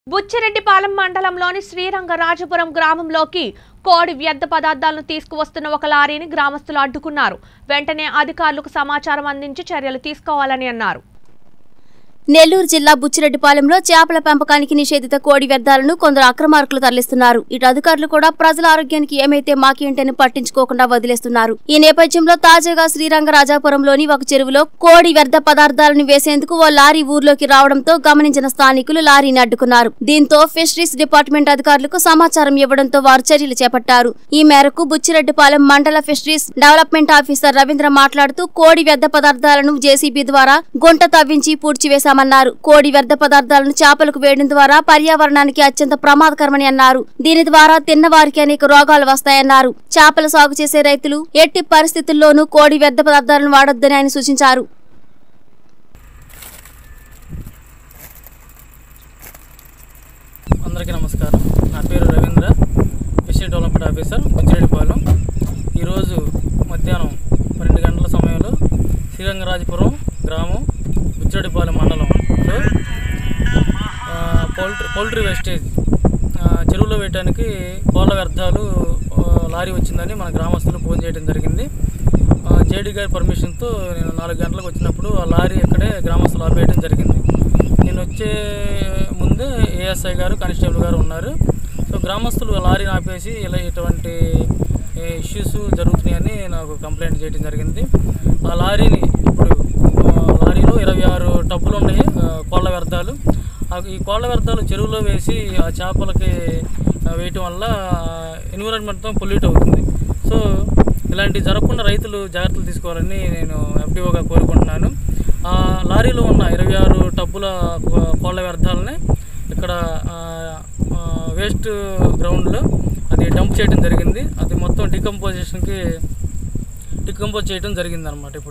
బుచ్చిరెడ్డిపాలెం మండలంలోని శ్రీరంగరాజపురం గ్రామంలోకి కోడి వ్యర్థ పదార్థాలను తీసుకువస్తున్న ఒక లారీని గ్రామస్తులు అడ్డుకున్నారు వెంటనే అధికారులకు సమాచారం అందించి చర్యలు తీసుకోవాలని అన్నారు నెల్లూరు జిల్లా బుచ్చిరెడ్డిపాలెంలో చేపల పెంపకానికి నిషేధిత కోడి వ్యర్థాలను కొందరు అక్రమార్కులు తరలిస్తున్నారు ఇటు అధికారులు కూడా ప్రజల ఆరోగ్యానికి ఏమైతే మాకేంటని పట్టించుకోకుండా వదిలేస్తున్నారు ఈ నేపథ్యంలో తాజాగా శ్రీరంగరాజాపురంలోని ఒక చెరువులో కోడి వ్యర్థ పదార్థాలను వేసేందుకు ఓ లారీ ఊర్లోకి రావడంతో గమనించిన స్థానికులు లారీని అడ్డుకున్నారు దీంతో ఫిషరీస్ డిపార్ట్మెంట్ అధికారులకు సమాచారం ఇవ్వడంతో వారు చర్యలు చేపట్టారు ఈ మేరకు బుచ్చిరెడ్డిపాలెం మండల ఫిషరీస్ డెవలప్మెంట్ ఆఫీసర్ రవీంద్ర మాట్లాడుతూ కోడి వ్యర్థ పదార్థాలను జేసీబీ ద్వారా గుంట తవ్వించి పూడ్చివేశామన్నారు కోడి వ్యర్థ పదార్థాలను చేపలకు వేయడం ద్వారా పర్యావరణానికి అత్యంత ప్రమాదకరమని అన్నారు దీని ద్వారా తిన్నవారికి అనేక రోగాలు వస్తాయన్నారు చేపల సాగు చేసే రైతులు ఎట్టి పరిస్థితుల్లోనూ కోడి వ్యర్థ పదార్థాలను వాడొద్దని ఆయన సూచించారు అందరికీ నమస్కారం నా పేరు Ravindra fishery development officer Manchireddipalem ఈరోజు మధ్యాహ్నం పన్నెండు గంటల సమయంలో శ్రీరంగరాజపురం గ్రామం బుచ్చిరెడ్డిపాలెం మండలంలో ఆ, పౌల్ట్రీ పౌల్ట్రీ వేస్టేజ్ ఆ, చెరువులో వేయడానికి కోళ్ళ వ్యర్థాలు ఆ, లారీ వచ్చిందని మన గ్రామస్తులు ఫోన్ చేయడం జరిగింది జేడీ గారి పర్మిషన్తో నేను నాలుగు గంటలకు వచ్చినప్పుడు ఆ లారీ ఇక్కడే గ్రామస్తులు ఆపేయడం జరిగింది నేను వచ్చే ముందే ఏఎస్ఐ గారు కానిస్టేబుల్ గారు ఉన్నారు సో గ్రామస్తులు ఆ లారీని ఆపేసి ఇలా ఇటువంటి ఇష్యూస్ జరుగుతున్నాయని నాకు కంప్లైంట్ చేయడం జరిగింది ఆ లారీని ఇప్పుడు ఆ, లారీలో ఇరవై ఆరు టబ్బులు ఉన్నాయి ఆ, కోళ్ళ వ్యర్థాలు ఆ ఈ కోళ్ళ వ్యర్థాలు చెరువులో వేసి ఆ చేపలకి ఆ, వేయటం వల్ల ఎన్విరాన్మెంట్ మొత్తం పొల్యూట్ అవుతుంది సో ఇలాంటివి జరగకుండా రైతులు జాగ్రత్తలు తీసుకోవాలని నేను ఎఫ్డిఓగా కోరుకుంటున్నాను ఆ లారీలో ఉన్న ఇరవై ఆరు టబ్బుల కో- కోళ్ళ వ్యర్థాలని ఇక్కడ వేస్ట్ గ్రౌండ్లో అది డంప్ చేయడం జరిగింది అది మొత్తం డికంపోజిషన్కి డికంపోజ్ చేయడం జరిగింది అనమాట ఇప్పుడు